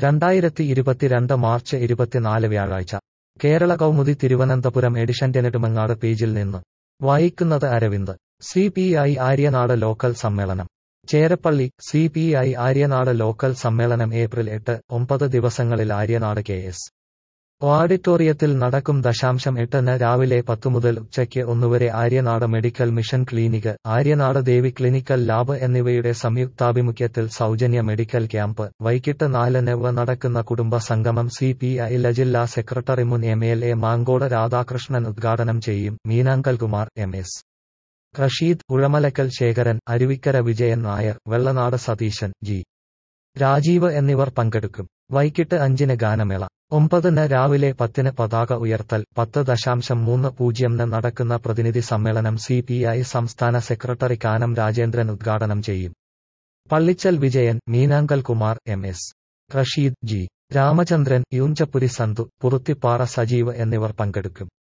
രണ്ടായിരത്തി ഇരുപത്തിരണ്ട് മാർച്ച് ഇരുപത്തിനാല് വ്യാഴാഴ്ച കേരള കൗമുദി തിരുവനന്തപുരം എഡിഷന്റെ നെടുമങ്ങാട് പേജിൽ നിന്ന് വായിക്കുന്നത് Aravind C P I Aryanad local സമ്മേളനം Cherappally C P I Aryanad local സമ്മേളനം ഏപ്രിൽ എട്ട് ഒമ്പത് ദിവസങ്ങളിൽ ആര്യനാട് കെ എസ് ഓഡിറ്റോറിയത്തിൽ നടക്കും ദശാംശം എട്ടിന് രാവിലെ പത്തു മുതൽ ഉച്ചയ്ക്ക് ഒന്നുവരെ Aryanad medical mission clinic Aryanad Devi clinical lab എന്നിവയുടെ സംയുക്താഭിമുഖ്യത്തിൽ സൗജന്യ മെഡിക്കൽ ക്യാമ്പ് വൈകിട്ട് നാലിന് വ നടക്കുന്ന കുടുംബ സംഗമം സി പി ഐ ജില്ലാ സെക്രട്ടറി മുൻ M L A Mankode Radhakrishnan ഉദ്ഘാടനം ചെയ്യും Meenankal Kumar M S Rasheed Uzhamalakkal Sekharan Aruvikkara Vijayan Nair Vellanad Satheesan G Rajeev എന്നിവർ പങ്കെടുക്കും വൈകിട്ട് അഞ്ചിന് ഗാനമേള ഒമ്പതിന് രാവിലെ പത്തിന് പതാക ഉയർത്തൽ പത്ത് ദശാംശം മൂന്ന് പൂജ്യംന് നടക്കുന്ന പ്രതിനിധി സമ്മേളനം സി പി ഐ സംസ്ഥാന സെക്രട്ടറി കാനം രാജേന്ദ്രൻ ഉദ്ഘാടനം ചെയ്യും Pallichal Vijayan Meenankal Kumar M S Rasheed G Ramachandran Yunjappuri Santhu Puruthippara Sajeev എന്നിവർ പങ്കെടുക്കും